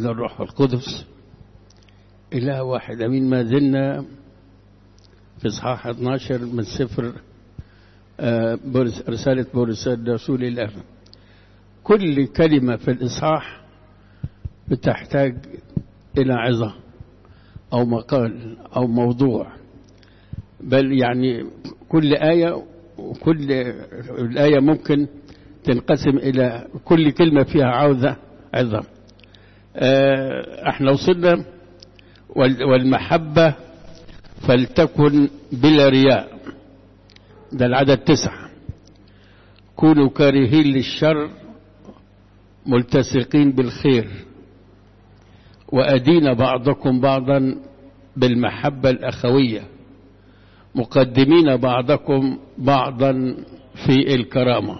والابن الروح القدس إله واحد أمين ما زلنا في إصحاح 12 من سفر بولس رسالة بولس الرسول الله كل كلمة في الإصحاح بتحتاج إلى عظة أو مقال أو موضوع بل يعني كل آية وكل الآية ممكن تنقسم إلى كل كلمة فيها عوذة عظة احنا وصلنا والمحبة فلتكن بلا رياء ده العدد تسعة كونوا كارهين للشر ملتصقين بالخير وأدين بعضكم بعضا بالمحبة الأخوية مقدمين بعضكم بعضا في الكرامة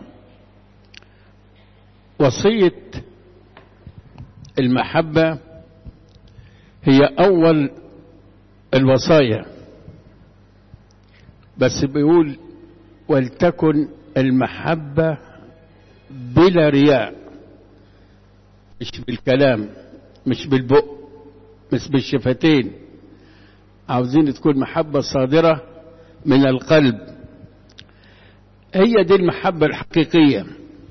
وصية المحبة هي أول الوصايا بس بيقول ولتكن المحبة بلا رياء مش بالكلام مش بالبق مش بالشفتين عاوزين تكون محبة صادرة من القلب هي دي المحبة الحقيقية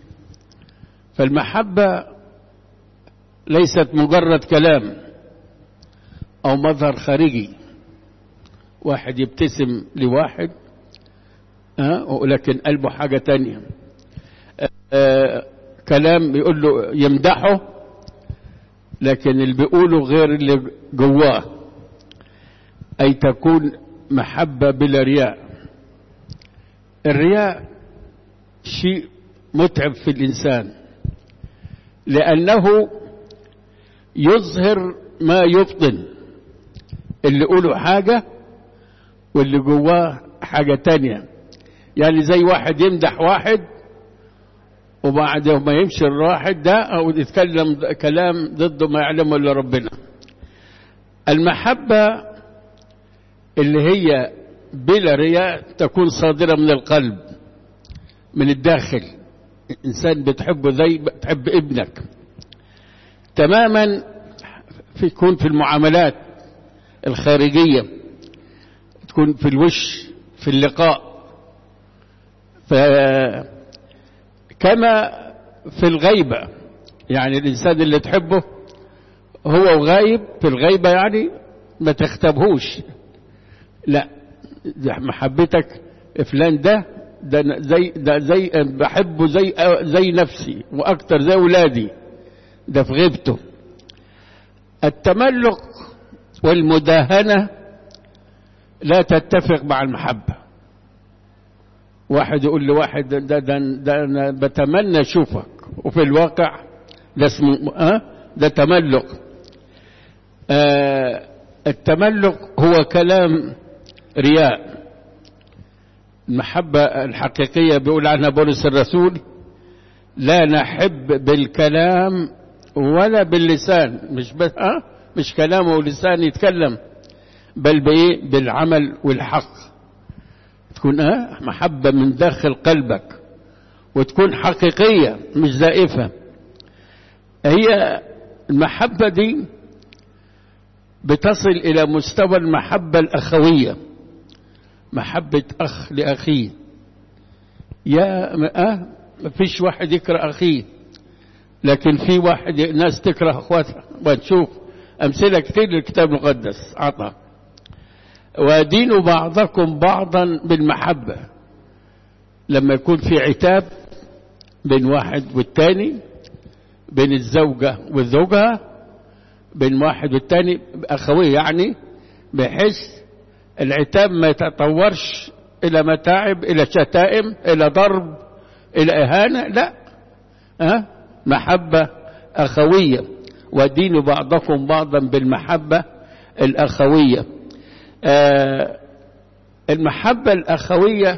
فالمحبة ليست مجرد كلام أو مظهر خارجي واحد يبتسم لواحد أه؟ ولكن قلبه حاجة تانية أه كلام يقول له يمدحه لكن اللي بيقوله غير اللي جواه أي تكون محبة بلا رياء الرياء شيء متعب في الإنسان لأنه يظهر ما يبطن اللي يقوله حاجة واللي جواه حاجة تانية يعني زي واحد يمدح واحد وبعد ما يمشي الواحد ده أو يتكلم كلام ضده ما يعلمه إلا ربنا المحبة اللي هي بلا رياء تكون صادرة من القلب من الداخل إنسان بتحبه زي بتحب ابنك تماما في تكون في المعاملات الخارجية تكون في الوش في اللقاء كما في الغيبة يعني الإنسان اللي تحبه هو وغايب في الغيبة يعني ما تختبهوش لا محبتك فلان ده ده زي ده زي بحبه زي زي نفسي واكتر زي اولادي ده في غيبته التملق والمداهنه لا تتفق مع المحبه واحد يقول لواحد ده, ده, ده, ده انا بتمنى اشوفك وفي الواقع ده اسمه أه؟ ده تملق آه التملق هو كلام رياء المحبة الحقيقية بيقول عنها بولس الرسول لا نحب بالكلام ولا باللسان مش بس أه؟ مش كلام ولسان يتكلم بل بايه بالعمل والحق تكون أه؟ محبة من داخل قلبك وتكون حقيقية مش زائفة هي المحبة دي بتصل إلى مستوى المحبة الأخوية محبة أخ لأخيه يا أه ما فيش واحد يكره أخيه لكن في واحد ناس تكره أخواتها وتشوف أمثلة كثير للكتاب المقدس عطى ودينوا بعضكم بعضا بالمحبة لما يكون في عتاب بين واحد والتاني بين الزوجة وزوجها بين واحد والتاني أخوية يعني بحيث العتاب ما يتطورش إلى متاعب إلى شتائم إلى ضرب إلى إهانة لا أه؟ محبة أخوية ودين بعضكم بعضا بالمحبة الأخوية آه المحبة الأخوية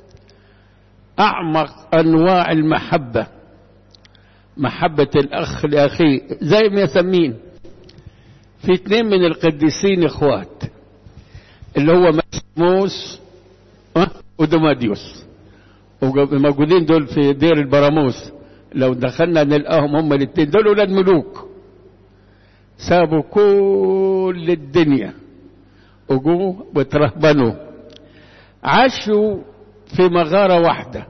أعمق أنواع المحبة محبة الأخ لأخيه زي ما يسمين في اثنين من القديسين اخوات اللي هو مسموس ودماديوس موجودين دول في دير البراموس لو دخلنا نلقاهم هم الاثنين دول ولاد ملوك سابوا كل الدنيا وجوا وترهبنوا عاشوا في مغارة واحدة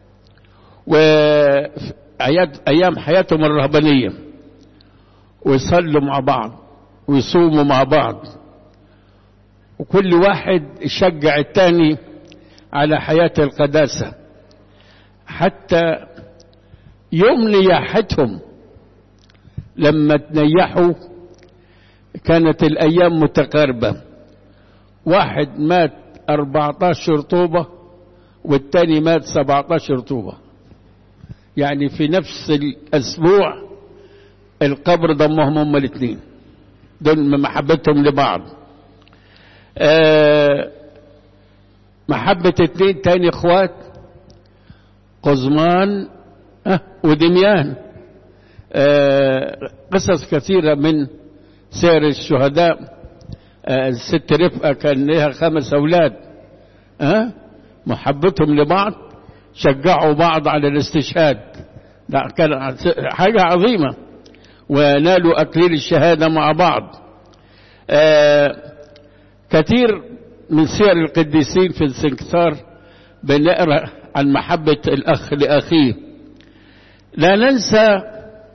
وأيام حياتهم الرهبانية ويصلوا مع بعض ويصوموا مع بعض وكل واحد يشجع التاني على حياة القداسة حتى يوم نياحتهم لما تنيحوا كانت الأيام متقاربة واحد مات 14 طوبة والتاني مات 17 طوبة يعني في نفس الأسبوع القبر ضمهم هم الاثنين دول محبتهم لبعض آه محبة اتنين تاني اخوات قزمان آه ودميان آه قصص كثيرة من سير الشهداء آه الست رفقة كان لها خمس أولاد آه محبتهم لبعض شجعوا بعض على الاستشهاد ده كان حاجة عظيمة ونالوا أكليل الشهادة مع بعض آه كثير من سير القديسين في السنكسار بنقرا عن محبة الأخ لأخيه لا ننسى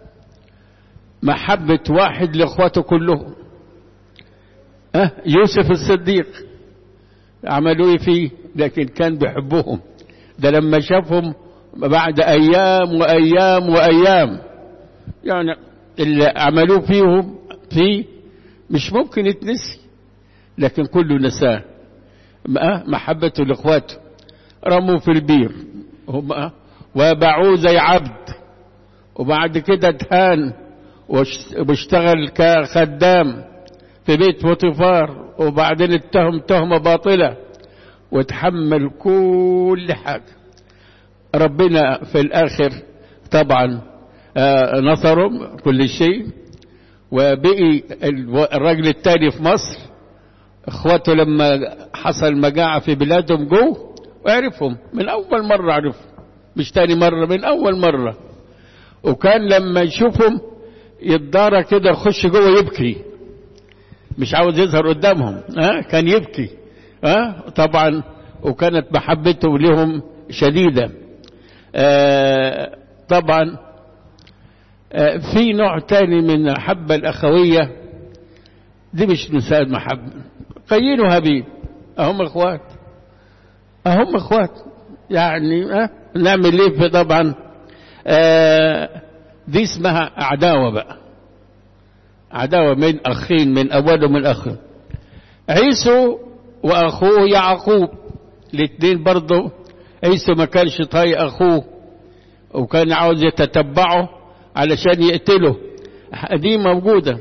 محبة واحد لإخواته كلهم أه يوسف الصديق عملوا ايه فيه لكن كان بيحبهم ده لما شافهم بعد أيام وأيام وأيام يعني اللي عملوه فيهم فيه مش ممكن يتنسي لكن كله نساه محبته لاخواته رموا في البير هم وباعوه زي عبد وبعد كده اتهان واشتغل كخدام في بيت بوتيفار وبعدين اتهم تهمة باطلة وتحمل كل حاجة ربنا في الآخر طبعا نصرهم كل شيء وبقي الراجل التاني في مصر اخواته لما حصل مجاعة في بلادهم جو وعرفهم من اول مرة عرفهم مش تاني مرة من اول مرة وكان لما يشوفهم يتدارى كده يخش جوه يبكي مش عاوز يظهر قدامهم ها كان يبكي ها طبعا وكانت محبته لهم شديدة آه طبعا آه في نوع تاني من المحبة الأخوية دي مش نساء محبة قايين وهابيل أهم إخوات أهم إخوات يعني أه؟ نعمل ليه في طبعا آه دي اسمها عداوة بقى عداوة من أخين من أول ومن أخ عيسو وأخوه يعقوب الاثنين برضه عيسو ما كانش طايق أخوه وكان عاوز يتتبعه علشان يقتله دي موجودة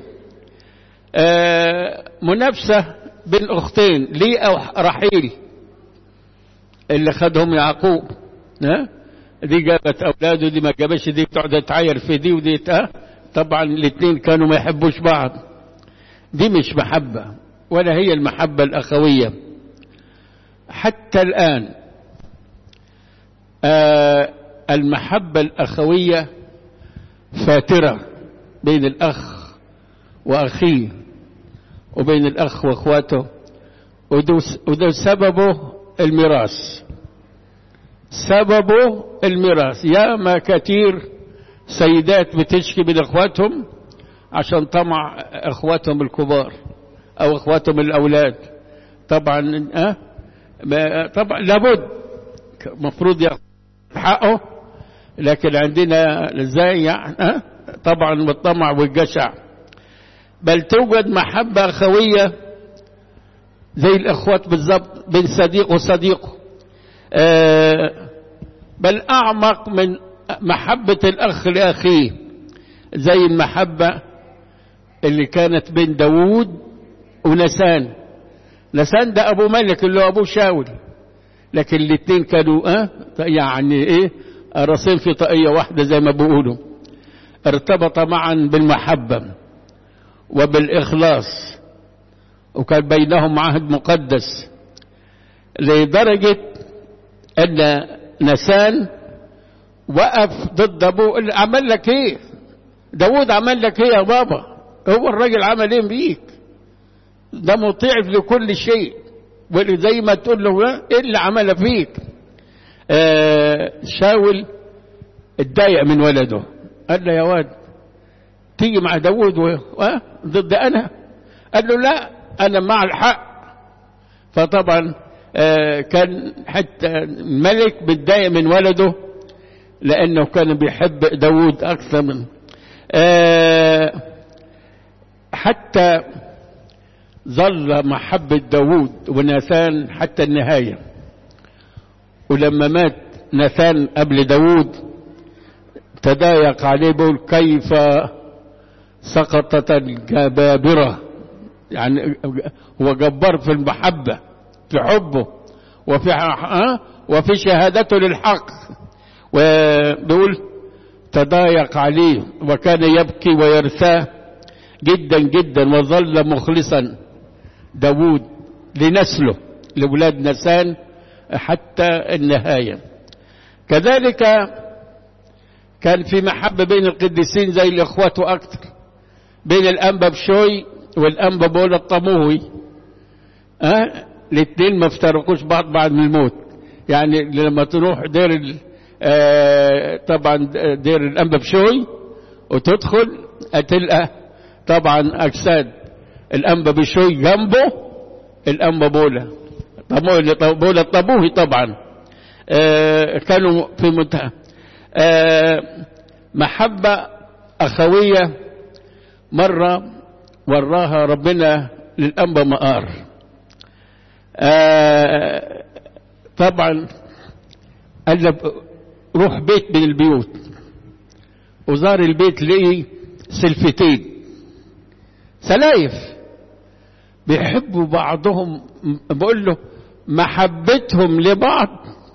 آه منافسة بين أختين ليه أو رحيل اللي خدهم يعقوب ها دي جابت أولاده دي ما جابش دي تقعد تعاير في دي ودي ها طبعا الاثنين كانوا ما يحبوش بعض دي مش محبة ولا هي المحبة الأخوية حتى الآن آه المحبة الأخوية فاترة بين الأخ وأخيه وبين الأخ وأخواته وده سببه الميراث سببه الميراث يا ما كثير سيدات بتشكي من اخواتهم عشان طمع اخواتهم الكبار او اخواتهم الاولاد طبعا أه؟ طبعا لابد المفروض ياخذ حقه لكن عندنا ازاي يعني أه؟ طبعا بالطمع والجشع بل توجد محبة أخوية زي الإخوات بالضبط بين صديق وصديقه أه بل أعمق من محبة الأخ لأخيه زي المحبة اللي كانت بين داوود ونسان نسان ده أبو ملك اللي هو أبو شاول لكن الاتنين كانوا أه يعني إيه راسين في طاقية واحدة زي ما بيقولوا ارتبط معا بالمحبة وبالإخلاص وكان بينهم عهد مقدس لدرجة أن نسان وقف ضد أبوه عمل لك إيه داود عمل لك إيه يا بابا هو الراجل عمل ايه بيك ده مطيع لكل شيء زي ما تقول له ايه اللي عمل فيك آه شاول اتضايق من ولده قال له يا واد تيجي مع داود و... آه ضد انا قال له لا انا مع الحق فطبعا آه كان حتى الملك بيتضايق من ولده لانه كان بيحب داود اكثر من آه حتى ظل محبة داود وناثان حتى النهاية ولما مات ناثان قبل داود تضايق عليه بيقول كيف سقطت الجبابرة يعني هو جبار في المحبة في حبه وفي أه؟ وفي شهادته للحق وبيقول تضايق عليه وكان يبكي ويرثاه جدا جدا وظل مخلصا داود لنسله لولاد نسان حتى النهاية كذلك كان في محبة بين القديسين زي الإخوات أكتر بين الأنبا بشوي والأنبا بولا الطموهي أه؟ الاثنين ما افترقوش بعض بعد من الموت يعني لما تروح دير ال... آه طبعا دير الأنبا بشوي وتدخل هتلقى طبعا أجساد الأنبا بشوي جنبه الأنبا بولا بولا الطبوهي طبعا آه كانوا في منتهى آه محبة أخوية مرة وراها ربنا للأنبا مقار آه طبعا قال له روح بيت من البيوت وزار البيت لقي سلفتين سلايف بيحبوا بعضهم بقول له محبتهم لبعض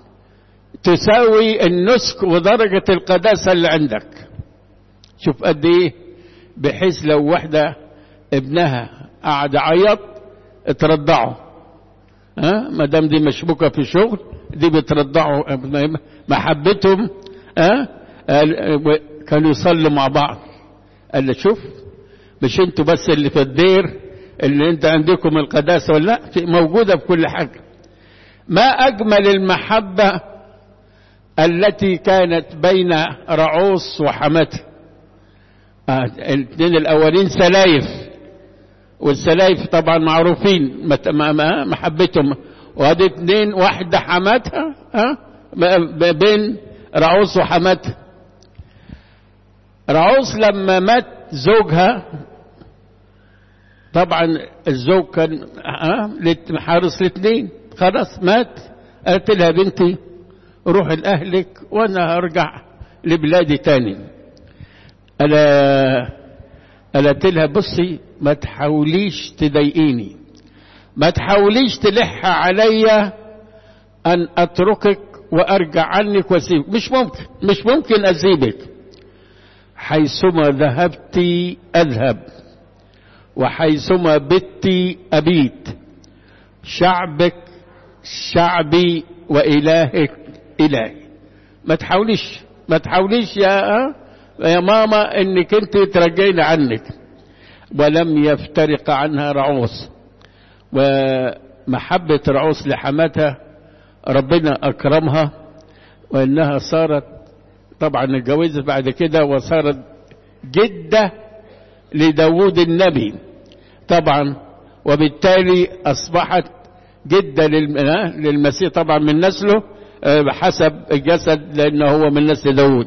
تساوي النسك ودرجة القداسة اللي عندك شوف قد ايه بحيث لو واحدة ابنها قعد عيط اترضعه ها ما دام دي مشبوكة في شغل دي بترضعه محبتهم ها كانوا يصلوا مع بعض قال له شوف مش انتوا بس اللي في الدير اللي انت عندكم القداسة ولا لا في موجودة في كل حاجة ما أجمل المحبة التي كانت بين رعوس وحمته آه الاثنين الأولين سلايف والسلايف طبعا معروفين محبتهم وهذه اثنين واحدة حماتها ها بين رعوس وحماتها رعوس لما مات زوجها طبعا الزوج كان حارس الاثنين خلاص مات قالت لها بنتي روح لأهلك وانا هرجع لبلادي تاني ألا قالت لها بصي ما تحاوليش تضايقيني ما تحاوليش تلح عليا ان اتركك وارجع عنك واسيبك مش ممكن مش ممكن اسيبك حيثما ذهبت اذهب وحيثما بت ابيت شعبك شعبي والهك الهي ما تحاوليش ما تحاوليش يا يا ماما انك انت ترجعيني عنك ولم يفترق عنها رعوس ومحبة رعوس لحماتها ربنا أكرمها وإنها صارت طبعا اتجوزت بعد كده وصارت جدة لداود النبي طبعا وبالتالي أصبحت جدة للمسيح طبعا من نسله بحسب الجسد لأنه هو من نسل داود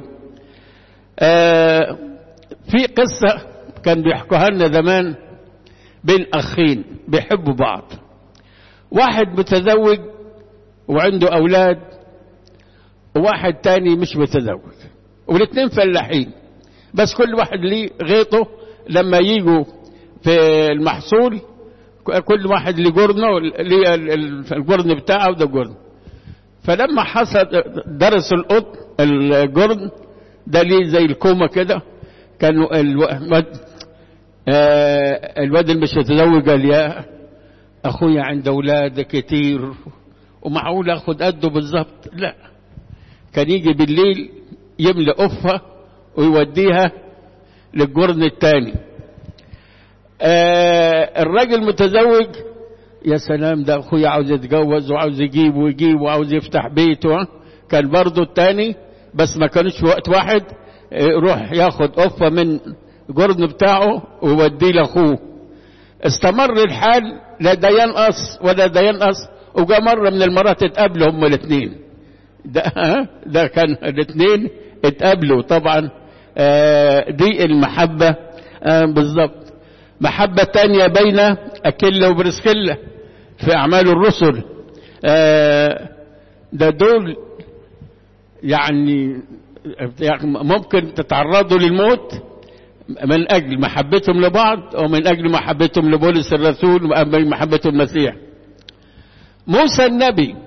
في قصة كان بيحكوها لنا زمان بين أخين بيحبوا بعض واحد متزوج وعنده أولاد وواحد تاني مش متزوج والاثنين فلاحين بس كل واحد ليه غيطه لما يجوا في المحصول كل واحد ليه جرنه ليه الجرن بتاعه وده جرن فلما حصل درس القط الجرن ده ليه زي الكومة كده كانوا الواد آه الواد اللي مش متزوج قال يا اخويا عنده اولاد كتير ومعقول اخد قده بالظبط لا كان يجي بالليل يملى قفه ويوديها للجرن التاني آه الراجل متزوج يا سلام ده اخويا عاوز يتجوز وعاوز يجيب ويجيب وعاوز يفتح بيته كان برضه التاني بس ما كانوش في وقت واحد يروح ياخد قفة من جرن بتاعه ويوديه لاخوه استمر الحال لا ده ينقص ولا ده ينقص وجا مرة من المرات اتقابلوا هما الاثنين ده ده كان الاثنين اتقابلوا طبعا آه دي المحبة آه بالظبط محبة تانية بين أكيلا وبرسكيلا في أعمال الرسل آه ده دول يعني ممكن تتعرضوا للموت من أجل محبتهم لبعض ومن أجل محبتهم لبولس الرسول ومن محبتهم المسيح موسى النبي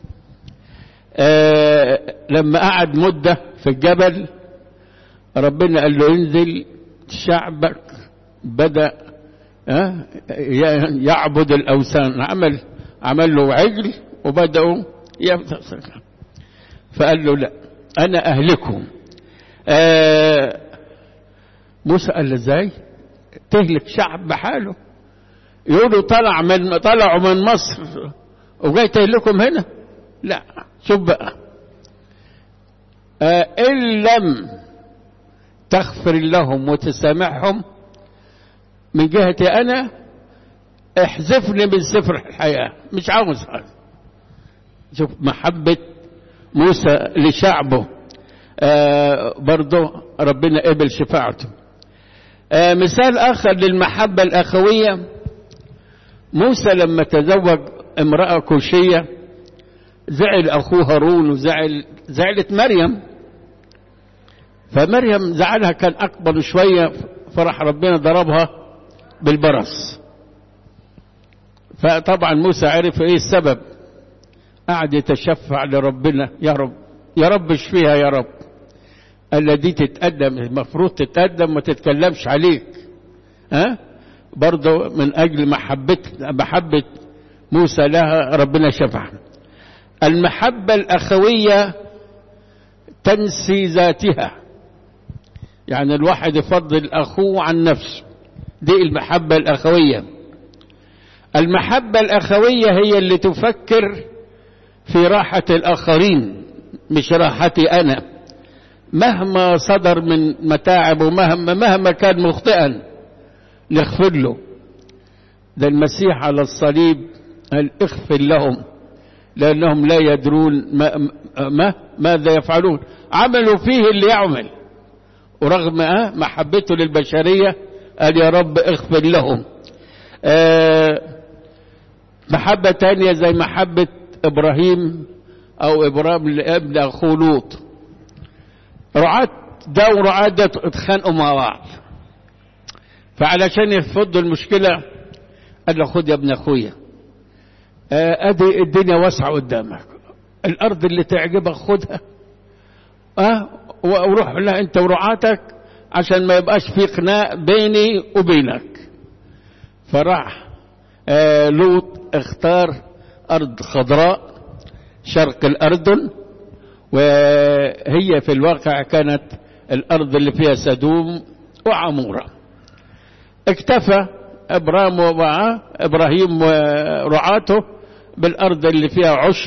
آه لما قعد مدة في الجبل ربنا قال له انزل شعبك بدأ آه يعبد الأوثان عمل عمل له عجل وبدأوا فقال له لا أنا أهلكهم آه موسى قال له ازاي تهلك شعب بحاله يقولوا طلع من طلعوا من مصر وجاي تهلكهم هنا لا شوف بقى آه إن لم تغفر لهم وتسامحهم من جهتي أنا احذفني من سفر الحياة مش عاوز هذا شوف محبة موسى لشعبه آه برضه ربنا قبل شفاعته آه مثال آخر للمحبة الأخوية موسى لما تزوج امرأة كوشية زعل أخوه هارون وزعل زعلت مريم فمريم زعلها كان أكبر شوية فرح ربنا ضربها بالبرص فطبعا موسى عرف ايه السبب قعد يتشفع لربنا يا رب يا رب اشفيها يا رب الذي تتقدم المفروض تتقدم وما تتكلمش عليك ها برضه من اجل محبة محبة موسى لها ربنا شفعها المحبة الأخوية تنسي ذاتها يعني الواحد يفضل أخوه عن نفسه دي المحبة الأخوية المحبة الأخوية هي اللي تفكر في راحة الآخرين مش راحتي أنا مهما صدر من متاعب ومهما مهما كان مخطئا نغفر له ده المسيح على الصليب قال اغفر لهم لأنهم لا يدرون ما, ما ماذا يفعلون عملوا فيه اللي يعمل ورغم محبته للبشرية قال يا رب اغفر لهم آه محبة تانية زي محبة إبراهيم أو إبراهيم لابن أخوه لوط رعاة ده ورعاة ده اتخانقوا مع بعض فعلشان يفضوا المشكلة قال له خد يا ابن أخويا آه ادي الدنيا واسعة قدامك الأرض اللي تعجبك خدها اه وروح لها انت ورعاتك عشان ما يبقاش في خناق بيني وبينك فراح آه لوط اختار أرض خضراء شرق الأردن وهي في الواقع كانت الأرض اللي فيها سدوم وعمورة اكتفى إبراهيم ومعه إبراهيم ورعاته بالأرض اللي فيها عشب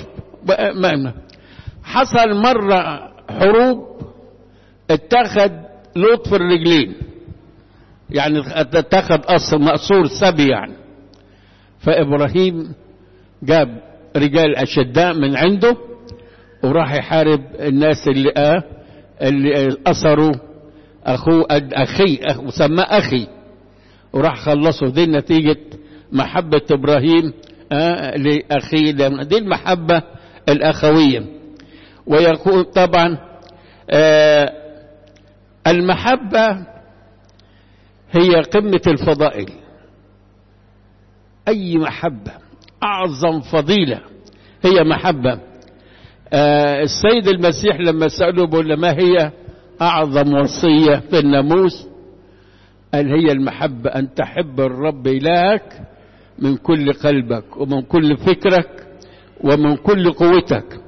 حصل مرة حروب اتخذ لوط في الرجلين يعني اتخذ أصل مقصور سبي يعني فإبراهيم جاب رجال أشداء من عنده وراح يحارب الناس اللي آه اللي أسروا أخوه أخي وسماه أخي وراح خلصوا دي نتيجة محبة إبراهيم آه لأخيه دي المحبة الأخوية ويقول طبعا آه المحبة هي قمة الفضائل أي محبة أعظم فضيلة هي محبة آه السيد المسيح لما سألوا بقول ما هي أعظم وصية في الناموس قال هي المحبة أن تحب الرب إلهك من كل قلبك ومن كل فكرك ومن كل قوتك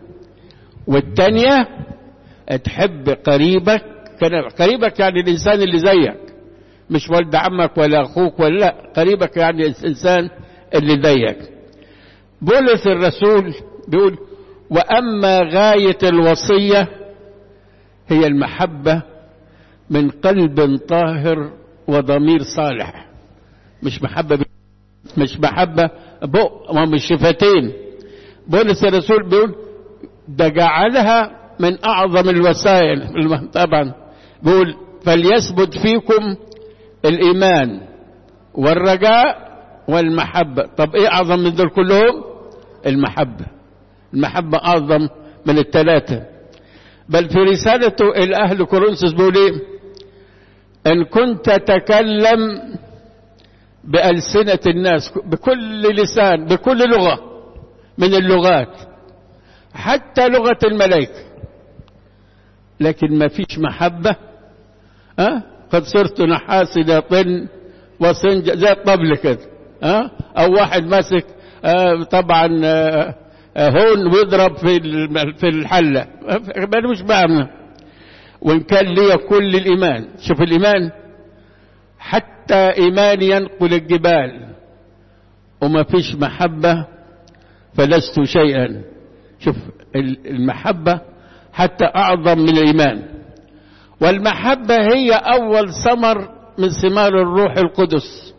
والتانية تحب قريبك قريبك يعني الإنسان اللي زيك مش ولد عمك ولا أخوك ولا لا قريبك يعني الإنسان اللي ضيق بولس الرسول بيقول وأما غاية الوصية هي المحبة من قلب طاهر وضمير صالح مش محبة ب... مش محبة بق ومش شفتين بولس الرسول بيقول ده جعلها من أعظم الوسائل طبعا بيقول فليثبت فيكم الإيمان والرجاء والمحبة طب إيه أعظم من دول كلهم المحبة المحبة أعظم من الثلاثة بل في رسالته إلى أهل كورنثوس بيقول إيه إن كنت تتكلم بألسنة الناس بكل لسان بكل لغة من اللغات حتى لغة الملائكة لكن ما فيش محبة أه؟ قد صرت نحاس إلى طن وصنج زي الطبل كده أه؟ أو واحد ماسك أه طبعا أه هون ويضرب في في الحلة مش بعمل وإن كان لي كل الإيمان شوف الإيمان حتى إيماني ينقل الجبال وما فيش محبة فلست شيئا شوف المحبة حتى أعظم من الإيمان والمحبة هي أول ثمر من ثمار الروح القدس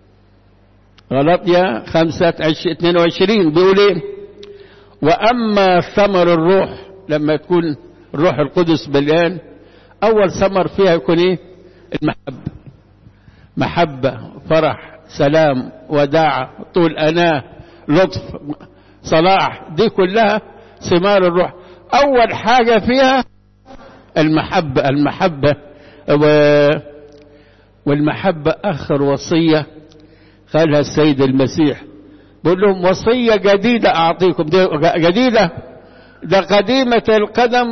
غلطيا خمسة اثنين وعشرين بيقول ايه وأما ثمر الروح لما تكون الروح القدس مليان أول ثمر فيها يكون ايه المحبة محبة فرح سلام وداعة طول أناة لطف صلاح دي كلها ثمار الروح أول حاجة فيها المحبة المحبة و... والمحبة آخر وصية قالها السيد المسيح بقول لهم وصية جديدة أعطيكم دي جديدة ده قديمة القدم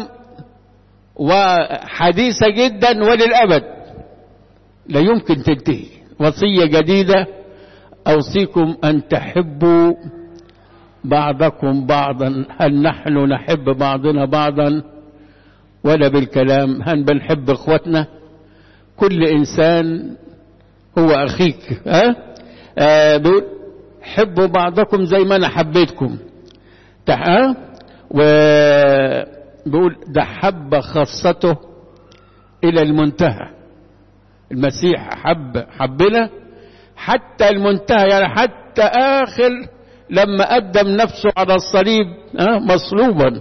وحديثة جدا وللأبد لا يمكن تنتهي وصية جديدة أوصيكم أن تحبوا بعضكم بعضا هل نحن نحب بعضنا بعضا ولا بالكلام هل بنحب اخوتنا كل انسان هو اخيك ها آه بيقول حبوا بعضكم زي ما انا حبيتكم ها وبيقول ده حب خاصته الى المنتهى المسيح حب حبنا حتى المنتهى يعني حتى اخر لما قدم نفسه على الصليب ها مصلوبا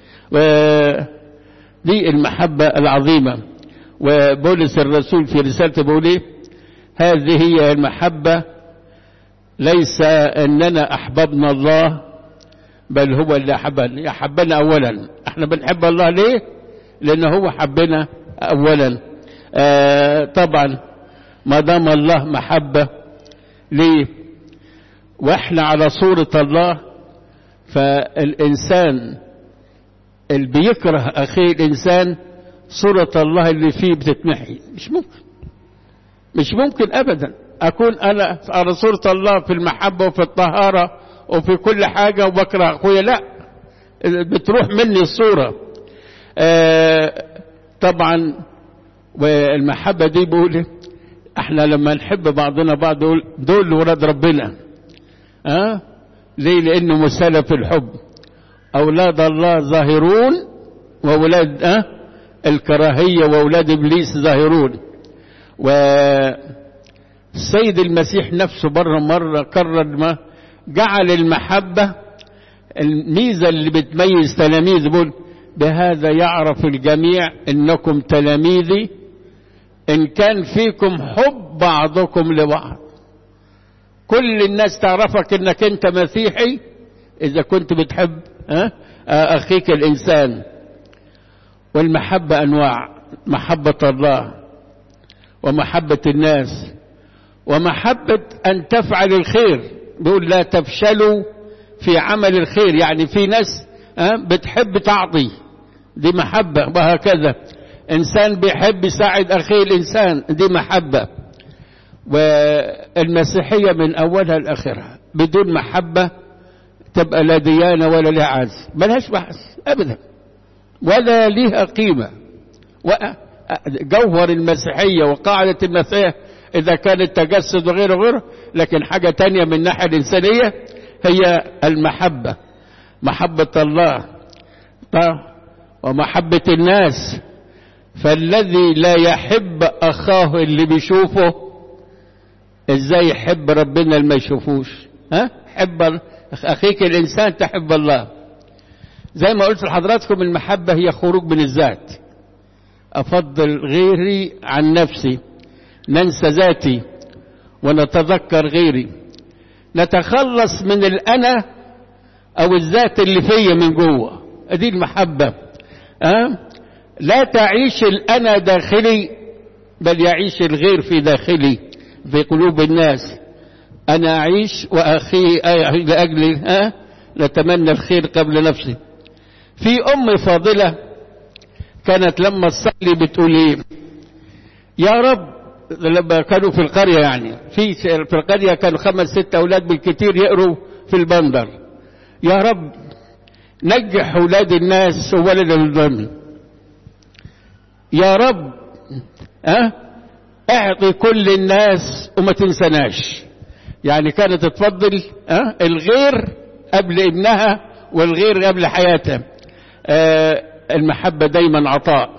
دي المحبة العظيمة وبولس الرسول في رسالته بيقول ايه هذه هي المحبة ليس اننا احببنا الله بل هو اللي احبنا يحبنا اولا احنا بنحب الله ليه لان هو حبنا اولا آه طبعا ما دام الله محبة ليه واحنا على صورة الله فالانسان اللي بيكره اخيه الانسان صورة الله اللي فيه بتتمحي مش ممكن مش ممكن ابدا اكون انا على صورة الله في المحبة وفي الطهارة وفي كل حاجة وبكره اخويا لا بتروح مني الصورة آه طبعا والمحبة دي بقول احنا لما نحب بعضنا بعض دول, دول ولاد ربنا أه؟ ليه لانه مسالة في الحب اولاد الله ظاهرون واولاد أه؟ الكراهية واولاد ابليس ظاهرون والسيد المسيح نفسه بره مرة كرر ما جعل المحبة الميزة اللي بتميز تلاميذ بقول بهذا يعرف الجميع انكم تلاميذي ان كان فيكم حب بعضكم لبعض كل الناس تعرفك انك انت مسيحي اذا كنت بتحب ها اخيك الانسان والمحبة انواع محبة الله ومحبة الناس ومحبة ان تفعل الخير بيقول لا تفشلوا في عمل الخير يعني في ناس بتحب تعطي دي محبة وهكذا انسان بيحب يساعد اخيه الانسان دي محبة والمسيحية من اولها لاخرها بدون محبة تبقى لا ديانة ولا لها عز ملهاش بحث ابدا ولا لها قيمة جوهر المسيحية وقاعدة المسيح إذا كان التجسد وغيره وغيره لكن حاجة تانية من الناحية الإنسانية هي المحبة محبة الله ومحبة الناس فالذي لا يحب أخاه اللي بيشوفه ازاي يحب ربنا اللي ما يشوفوش ها حب أخيك الإنسان تحب الله زي ما قلت لحضراتكم المحبة هي خروج من الذات أفضل غيري عن نفسي ننسى ذاتي ونتذكر غيري نتخلص من الأنا أو الذات اللي فيا من جوه دي المحبة أه؟ لا تعيش الأنا داخلي بل يعيش الغير في داخلي في قلوب الناس أنا أعيش وأخي لأجلي أه؟ نتمنى الخير قبل نفسي في أم فاضلة كانت لما تصلي بتقول ايه يا رب لما كانوا في القرية يعني في في القرية كانوا خمس ست أولاد بالكثير يقروا في البندر يا رب نجح أولاد الناس وولد الظلم يا رب أه؟ اعطي كل الناس وما تنسناش يعني كانت تفضل أه؟ الغير قبل ابنها والغير قبل حياتها أه المحبة دايما عطاء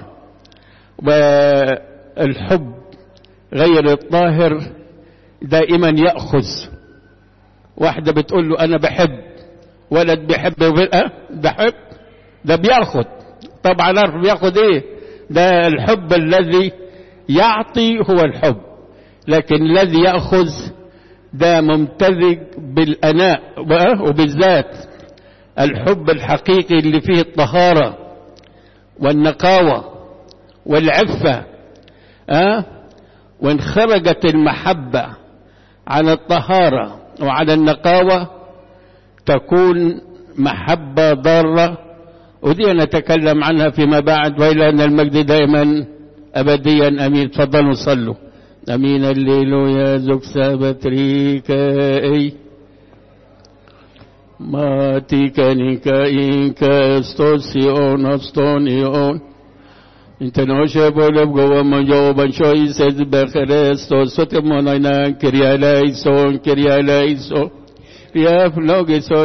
والحب غير الطاهر دائما يأخذ واحدة بتقول له أنا بحب ولد بيحب أه بحب ده بياخد طبعا عارف بياخد ايه ده الحب الذي يعطي هو الحب لكن الذي يأخذ ده ممتزج بالأناء وبالذات الحب الحقيقي اللي فيه الطهارة والنقاوة والعفة أه؟ وإن خرجت المحبة عن الطهارة وعلى النقاوة تكون محبة ضارة ودي نتكلم عنها فيما بعد وإلى أن المجد دائما أبديا أمين تفضلوا صلوا أمين الليلويا زوك سابتريكا Matikanikä inkä stosion astonion. Inte noche bolab goa manjo bancho ises becheresto sote monaina kiria laison kiria laison. Ria flogeso